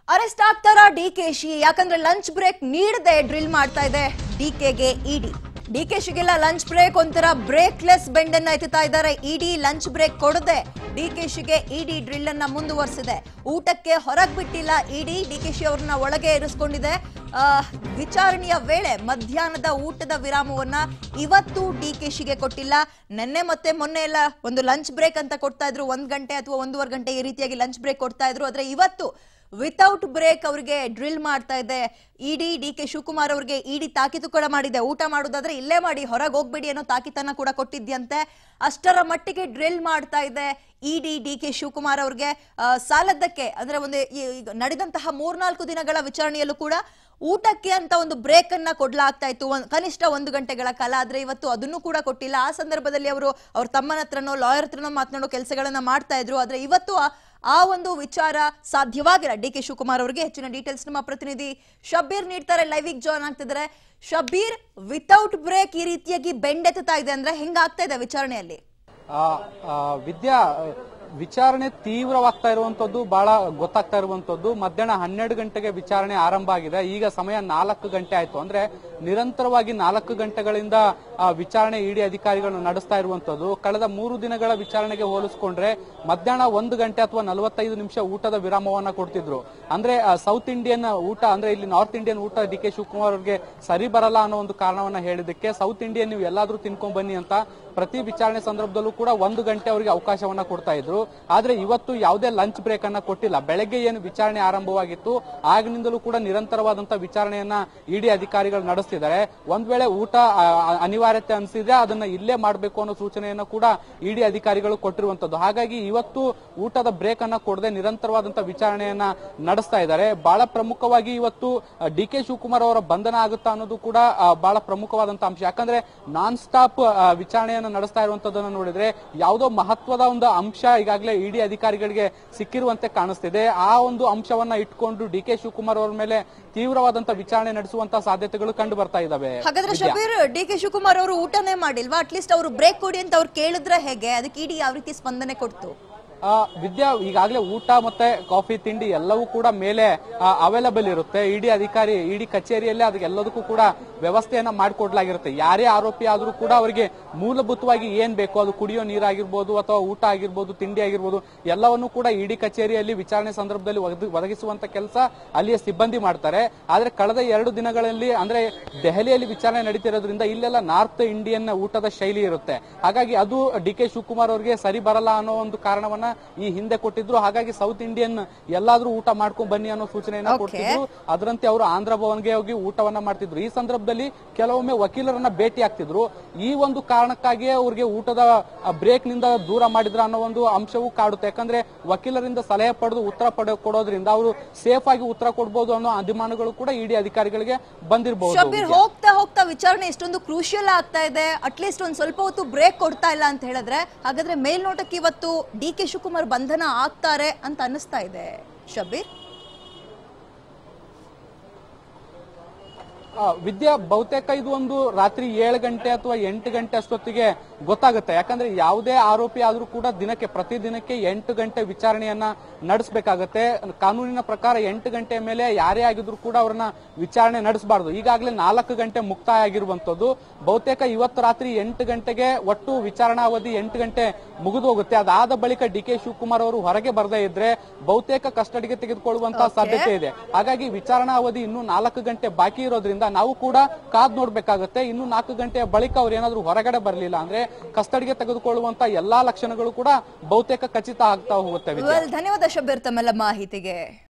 Arrest ಆಗ್ತಾರ ಡಿಕೆಶಿ ಯಾಕಂದ್ರೆ lunch break ನೀಡದೆ ಡ್ರಿಲ್ ಮಾಡ್ತಾ ಇದೆ ಡಿಕೆಗೆ ಇಡಿ ಡಿಕೆಶಿಗೆಲ್ಲ ಲಂಚ್ ಬ್ರೇಕ್ ಒಂಥರ ಬ್ರೇಕ್ಲೆಸ್ ಬೆಂಡ್ ಅನ್ನ ಎತ್ತುತ್ತಾ ಇದ್ದಾರೆ ಇಡಿ ಲಂಚ್ ಬ್ರೇಕ್ ಕೊಡದೆ ಡಿಕೆಶಿಗೆ ಇಡಿ ಡ್ರಿಲ್ ಅನ್ನ ಮುಂದುವರಿಸಿದೆ ಊಟಕ್ಕೆ ಹೊರಗ್ ಬಿಟ್ಟಿಲ್ಲ ಇಡಿ ಡಿಕೆಶಿ ಅವ್ರನ್ನ ಒಳಗೆ ಇರಿಸ್ಕೊಂಡಿದೆ ಆ, ವಿಚಾರಣೆಯ ವೇಳೆ ಮಧ್ಯಾಹ್ನದ ಊಟದ ವಿರಾಮವನ್ನ ಇವತ್ತು ಡಿಕೆಶಿಗೆ ಕೊಟ್ಟಿಲ್ಲ ನಿನ್ನೆ ಮತ್ತೆ ಮೊನ್ನೆ ಎಲ್ಲ ಒಂದು ಲಂಚ್ ಬ್ರೇಕ್ ಅಂತ ಕೊಡ್ತಾ ಇದ್ರು ಒಂದ್ ಗಂಟೆ ಅಥವಾ ಒಂದೂವರೆ ಗಂಟೆ ಈ ರೀತಿಯಾಗಿ ಲಂಚ್ ಬ್ರೇಕ್ ಕೊಡ್ತಾ ಇದ್ರು ಆದ್ರೆ ಇವತ್ತು ವಿತೌಟ್ ಬ್ರೇಕ್ ಅವರಿಗೆ ಡ್ರಿಲ್ ಮಾಡ್ತಾ ಇದೆ ಇಡಿ ಡಿ ಕೆ ಶಿವಕುಮಾರ್ ಅವರಿಗೆ ಇಡಿ ತಾಕೀತು ಕೂಡ ಮಾಡಿದೆ ಊಟ ಮಾಡೋದಾದ್ರೆ ಇಲ್ಲೇ ಮಾಡಿ ಹೊರಗೆ ಹೋಗ್ಬೇಡಿ ಅನ್ನೋ ತಾಕೀತನ್ನ ಕೂಡ ಕೊಟ್ಟಿದ್ಯಂತೆ ಅಷ್ಟರ ಮಟ್ಟಿಗೆ ಡ್ರಿಲ್ ಮಾಡ್ತಾ ಇದೆ ಇಡಿ ಡಿ ಕೆ ಶಿವಕುಮಾರ್ ಅವ್ರಿಗೆ ಆ, ಸಾಲದ್ದಕ್ಕೆ ಅಂದ್ರೆ ಒಂದು ಈ- ಈಗ ನಡೆದಂತಹ ಮೂರ್ನಾಲ್ಕು ದಿನಗಳ ವಿಚಾರಣೆಯಲ್ಲೂ ಕೂಡ ಊಟಕ್ಕೆ ಅಂತ ಒಂದು ಬ್ರೇಕ್ ಅನ್ನ ಕೊಡ್ಲಾಗ್ತಾ ಇತ್ತು ಒಂದ್- ಕನಿಷ್ಠ ಒಂದು ಗಂಟೆಗಳ ಕಾಲ ಆದ್ರೆ ಇವತ್ತು ಅದನ್ನು ಕೂಡ ಕೊಟ್ಟಿಲ್ಲ ಆ ಸಂದರ್ಭದಲ್ಲಿ ಅವರು ಅವ್ರ ತಮ್ಮನ ಹತ್ರನೋ ಲಾಯರ್ ಹತ್ರನೋ ಮಾತನಾಡೋ ಕೆಲಸಗಳನ್ನ ಮಾಡ್ತಾ ಇದ್ರು ಆದ್ರೆ ಇವತ್ತು ಆ- ಆ ಒಂದು ವಿಚಾರ ಸಾಧ್ಯವಾಗಿಲ್ಲ ಡಿ ಕೆ ಶಿವಕುಮಾರ್ ಅವರಿಗೆ ಹೆಚ್ಚಿನ ಡೀಟೇಲ್ಸ್ ನಮ್ಮ ಪ್ರತಿನಿಧಿ ಶಬೀರ್ ನೀಡ್ತಾರೆ ಲೈವಿಗೆ ಜಾಯ್ನ್ ಆಗ್ತಿದ್ದಾರೆ ಶಬೀರ್ ವಿತೌಟ್ ಬ್ರೇಕ್ ಈ ರೀತಿಯಾಗಿ ಬೆಂಡೆತ್ತಾ ಇದೆ ಅಂದ್ರೆ ಹೆಂಗಾಗ್ತಾ ಇದೆ ವಿಚಾರಣೆಯಲ್ಲಿ ಆ, ಆ, ವಿದ್ಯಾ ವಿಚಾರಣೆ ತೀವ್ರವಾಗ್ತಾ ಇರುವಂತದ್ದು ಬಹಳ ಗೊತ್ತಾಗ್ತಾ ಇರುವಂತದ್ದು ಮಧ್ಯಾಹ್ನ ಹನ್ನೆರಡು ಗಂಟೆಗೆ ವಿಚಾರಣೆ ಆರಂಭ ಆಗಿದೆ ಈಗ ಸಮಯ ನಾಲ್ಕು ಗಂಟೆ ಆಯ್ತು ಅಂದ್ರೆ ನಿರಂತರವಾಗಿ ನಾಲ್ಕು ಗಂಟೆಗಳಿಂದ ಆ, ವಿಚಾರಣೆ ಇಡಿ ಅಧಿಕಾರಿಗಳು ನಡೆಸ್ತಾ ಇರುವಂತದ್ದು ಕಳೆದ ಮೂರು ದಿನಗಳ ವಿಚಾರಣೆಗೆ ಹೋಲಿಸ್ಕೊಂಡ್ರೆ ಮಧ್ಯಾಹ್ನ ಒಂದು ಗಂಟೆ ಅಥವಾ ನಲವತ್ತೈದು ನಿಮಿಷ ಊಟದ ವಿರಾಮವನ್ನ ಕೊಡ್ತಿದ್ರು ಅಂದ್ರೆ ಆ, ಸೌತ್ ಇಂಡಿಯನ್ ಊಟ ಅಂದ್ರೆ ಇಲ್ಲಿ ನಾರ್ತ್ ಇಂಡಿಯನ್ ಊಟ ಡಿ ಕೆ ಶಿವಕುಮಾರ್ ಅವ್ರಿಗೆ ಸರಿ ಬರಲ್ಲ ಅನ್ನೋ ಒಂದು ಕಾರಣವನ್ನ ಹೇಳಿದಕ್ಕೆ ಸೌತ್ ಇಂಡಿಯನ್ ನೀವು ಎಲ್ಲಾದ್ರೂ ತಿನ್ಕೊಂಡ್ ಬನ್ನಿ ಅಂತ ಪ್ರತಿ ವಿಚಾರಣೆ ಸಂದರ್ಭದಲ್ಲೂ ಕೂಡ ಒಂದು ಗಂಟೆ ಅವರಿಗೆ ಅವಕಾಶವನ್ನ ಕೊಡ್ತಾ ಇದ್ರು ಆದ್ರೆ ಇವತ್ತು ಯಾವುದೇ ಲಂಚ್ ಬ್ರೇಕ್ ಅನ್ನ ಕೊಟ್ಟಿಲ್ಲ ಬೆಳಗ್ಗೆ ಏನು ವಿಚಾರಣೆ ಆರಂಭವಾಗಿತ್ತು ಆಗಿನಿಂದಲೂ ಕೂಡ ನಿರಂತರವಾದಂತ ವಿಚಾರಣೆಯನ್ನ ಇಡಿ ಅಧಿಕಾರಿಗಳು ನಡೆಸ್ತಿದ್ದಾರೆ ಒಂದ್ ವೇಳೆ ಊಟ ಆ, ಆ, ಅನಿವಾರ್ಯತೆ ಅನ್ಸಿದ್ರೆ ಅದನ್ನ ಇಲ್ಲೇ ಮಾಡಬೇಕು ಅನ್ನೋ ಸೂಚನೆಯನ್ನ ಕೂಡ ಇಡಿ ಅಧಿಕಾರಿಗಳು ಕೊಟ್ಟಿರುವಂತದ್ದು ಹಾಗಾಗಿ ಇವತ್ತು ಊಟದ ಬ್ರೇಕ್ ಅನ್ನ ಕೊಡದೆ ನಿರಂತರವಾದಂತ ವಿಚಾರಣೆಯನ್ನ ನಡೆಸ್ತಾ ಇದ್ದಾರೆ ಬಹಳ ಪ್ರಮುಖವಾಗಿ ಇವತ್ತು ಡಿ ಕೆ ಶಿವಕುಮಾರ್ ಅವರ ಬಂಧನ ಆಗುತ್ತಾ ಅನ್ನೋದು ಕೂಡ ಆ, ಬಹಳ ಪ್ರಮುಖವಾದಂತ ಅಂಶ ಯಾಕಂದ್ರೆ ನಾನ್ ಸ್ಟಾಪ್ ವಿಚಾರಣೆಯನ್ನ ನಡೆಸ್ತಾ ಇರುವಂತದನ್ನ ನೋಡಿದ್ರೆ ಯಾವುದೋ ಮಹತ್ವದ ಒಂದು ಅಂಶ ಈಗಾಗಲೇ ಇಡಿ ಅಧಿಕಾರಿಗಳಿಗೆ ಸಿಕ್ಕಿರುವಂತೆ ಕಾಣಿಸ್ತಿದೆ ಆ ಒಂದು ಅಂಶವನ್ನ ಇಟ್ಕೊಂಡು ಡಿ ಕೆ ಶಿವಕುಮಾರ್ ಅವರ ಮೇಲೆ ತೀವ್ರವಾದಂತ ವಿಚಾರಣೆ ನಡೆಸುವಂತ ಸಾಧ್ಯತೆಗಳು ಕಂಡು ಬರ್ತಾ ಇದಾವೆ ಹಾಗಾದ್ರೆ ಶಬೀರ್ ಡಿ ಕೆ ಶಿವಕುಮಾರ್ ಅವರು ಊಟನೇ ಮಾಡಿಲ್ವಾ ಅಟ್ಲೀಸ್ಟ್ ಅವರು ಬ್ರೇಕ್ ಕೊಡಿ ಅಂತ ಅವ್ರು ಕೇಳಿದ್ರೆ ಹೇಗೆ ಅದಕ್ಕೆ ಇಡಿ ಯಾವ ರೀತಿ ಸ್ಪಂದನೆ ಕೊಡ್ತು ಆ, ವಿದ್ಯಾ ಈಗಾಗಲೇ ಊಟ ಮತ್ತೆ ಕಾಫಿ ತಿಂಡಿ ಎಲ್ಲವೂ ಕೂಡ ಮೇಲೆ ಅವೈಲಬಲ್ ಇರುತ್ತೆ ಇಡಿ ಅಧಿಕಾರಿ ಇಡಿ ಕಚೇರಿಯಲ್ಲಿ ಅದಕ್ಕೆ ಎಲ್ಲದಕ್ಕೂ ಕೂಡ ವ್ಯವಸ್ಥೆಯನ್ನ ಮಾಡಿಕೊಡ್ಲಾಗಿರುತ್ತೆ ಯಾರೇ ಆರೋಪಿ ಆದ್ರೂ ಕೂಡ ಅವರಿಗೆ ಮೂಲಭೂತವಾಗಿ ಏನ್ ಬೇಕು ಅದು ಕುಡಿಯೋ ನೀರಾಗಿರ್ಬೋದು ಅಥವಾ ಊಟ ಆಗಿರ್ಬೋದು ತಿಂಡಿ ಆಗಿರ್ಬೋದು ಎಲ್ಲವನ್ನೂ ಕೂಡ ಇಡಿ ಕಚೇರಿಯಲ್ಲಿ ವಿಚಾರಣೆ ಸಂದರ್ಭದಲ್ಲಿ ಒದಗಿ- ಒದಗಿಸುವಂತ ಕೆಲಸ ಅಲ್ಲಿಯ ಸಿಬ್ಬಂದಿ ಮಾಡ್ತಾರೆ ಆದ್ರೆ ಕಳೆದ ಎರಡು ದಿನಗಳಲ್ಲಿ ಅಂದ್ರೆ ದೆಹಲಿಯಲ್ಲಿ ವಿಚಾರಣೆ ನಡೀತಿರೋದ್ರಿಂದ ಇಲ್ಲೆಲ್ಲ ನಾರ್ತ್ ಇಂಡಿಯನ್ ಊಟದ ಶೈಲಿ ಇರುತ್ತೆ ಹಾಗಾಗಿ ಅದು ಡಿ ಕೆ ಶಿವಕುಮಾರ್ ಅವರಿಗೆ ಸರಿ ಬರಲ್ಲ ಅನ್ನೋ ಒಂದು ಕಾರಣವನ್ನ ಈ ಹಿಂದೆ ಕೊಟ್ಟಿದ್ರು ಹಾಗಾಗಿ ಸೌತ್ ಇಂಡಿಯನ್ ಎಲ್ಲಾದ್ರೂ ಊಟ ಮಾಡ್ಕೊಂಡ್ ಬನ್ನಿ ಅನ್ನೋ ಸೂಚನೆಯನ್ನ Okay. ಕೊಟ್ಟಿದ್ರು ಅದರಂತೆ ಅವರು ಆಂಧ್ರ ಭವನ್ಗೆ ಹೋಗಿ ಊಟವನ್ನ ಮಾಡ್ತಿದ್ರು ಈ ಸಂದರ್ಭದಲ್ಲಿ ಕೆಲವೊಮ್ಮೆ ವಕೀಲರನ್ನ ಭೇಟಿ ಆಗ್ತಿದ್ರು ಈ ಒಂದು ಕಾರಣಕ್ಕಾಗಿಯೇ ಅವ್ರಿಗೆ ಊಟದ ಬ್ರೇಕ್ ನಿಂದ ದೂರ ಮಾಡಿದ್ರ ಅನ್ನೋ ಒಂದು ಅಂಶವೂ ಕಾಡುತ್ತೆ ಯಾಕಂದ್ರೆ ವಕೀಲರಿಂದ ಸಲಹೆ ಪಡೆದು ಉತ್ತರ ಪಡೆ ಕೊಡೋದ್ರಿಂದ ಅವರು ಸೇಫ್ ಆಗಿ ಉತ್ತರ ಕೊಡ್ಬೋದು ಅನ್ನೋ ಅನುಮಾನಗಳು ಕೂಡ ಇಡಿ ಅಧಿಕಾರಿಗಳಿಗೆ ಬಂದಿರಬಹುದು ಶಬೀರ್ ಹೋಗ್ತಾ ಹೋಗ್ತಾ ವಿಚಾರಣೆ ಎಷ್ಟೊಂದು ಕ್ರೂಷಿಯಲ್ ಆಗ್ತಾ ಇದೆ ಅಟ್ಲೀಸ್ಟ್ ಒಂದ್ ಸ್ವಲ್ಪ ಹೊತ್ತು ಬ್ರೇಕ್ ಕೊಡ್ತಾ ಇಲ್ಲ ಅಂತ ಹೇಳಿದ್ರೆ ಹಾಗಾದ್ರೆ ಮೇಲ್ನೋಟಕ್ಕೆ ಇವತ್ತು ಡಿ ಕೆ ಶಿವಕುಮಾರ್ ಬಂಧನ ಆಗ್ತಾರೆ ಅಂತ ಅನಿಸ್ತಾ ಇದೆ ಶಬೀರ್ ಆ, ವಿದ್ಯಾ ಬಹುತೇಕ ಇದು ಒಂದು ರಾತ್ರಿ ಏಳು ಗಂಟೆ ಅಥವಾ ಎಂಟು ಗಂಟೆ ಅಷ್ಟೊತ್ತಿಗೆ ಗೊತ್ತಾಗುತ್ತೆ ಯಾಕಂದ್ರೆ ಯಾವುದೇ ಆರೋಪಿ ಆದ್ರೂ ಕೂಡ ದಿನಕ್ಕೆ ಪ್ರತಿ ದಿನಕ್ಕೆ ಎಂಟು ಗಂಟೆ ವಿಚಾರಣೆಯನ್ನ ನಡೆಸಬೇಕಾಗತ್ತೆ ಕಾನೂನಿನ ಪ್ರಕಾರ ಎಂಟು ಗಂಟೆ ಮೇಲೆ ಯಾರೇ ಆಗಿದ್ರು ಕೂಡ ಅವ್ರನ್ನ ವಿಚಾರಣೆ ನಡೆಸಬಾರ್ದು ಈಗಾಗಲೇ ನಾಲ್ಕು ಗಂಟೆ ಮುಕ್ತಾಯ ಆಗಿರುವಂತದ್ದು ಬಹುತೇಕ ಇವತ್ತು ರಾತ್ರಿ ಎಂಟು ಗಂಟೆಗೆ ಒಟ್ಟು ವಿಚಾರಣಾ ಅವಧಿ ಎಂಟು ಗಂಟೆ ಮುಗಿದು ಹೋಗುತ್ತೆ ಅದಾದ ಬಳಿಕ ಡಿ ಕೆ ಶಿವಕುಮಾರ್ ಅವರು ಹೊರಗೆ ಬರದೇ ಇದ್ರೆ ಬಹುತೇಕ ಕಸ್ಟಡಿಗೆ ತೆಗೆದುಕೊಳ್ಳುವಂತಹ ಸಾಧ್ಯತೆ ಇದೆ ಹಾಗಾಗಿ ವಿಚಾರಣಾ ಅವಧಿ ಇನ್ನು ನಾಲ್ಕು ಗಂಟೆ ಬಾಕಿ ಇರೋದ್ರಿಂದ ನಾವು ಕೂಡ ಕಾದ್ ನೋಡ್ಬೇಕಾಗತ್ತೆ ಇನ್ನು ನಾಲ್ಕು ಗಂಟೆಯ ಬಳಿಕ ಅವ್ರು ಏನಾದ್ರೂ ಹೊರಗಡೆ ಬರಲಿಲ್ಲ ಅಂದ್ರೆ ಕಸ್ಟಡಿಗೆ ತೆಗೆದುಕೊಳ್ಳುವಂತ ಎಲ್ಲಾ ಲಕ್ಷಣಗಳು ಕೂಡ ಬಹುತೇಕ ಖಚಿತ ಆಗ್ತಾ ಹೋಗುತ್ತೆ ವಿದ್ಯಾ ವೆಲ್ ಧನ್ಯವಾದ ಶಬೀರ್ ತಮ್ಮೆಲ್ಲ ಮಾಹಿತಿಗೆ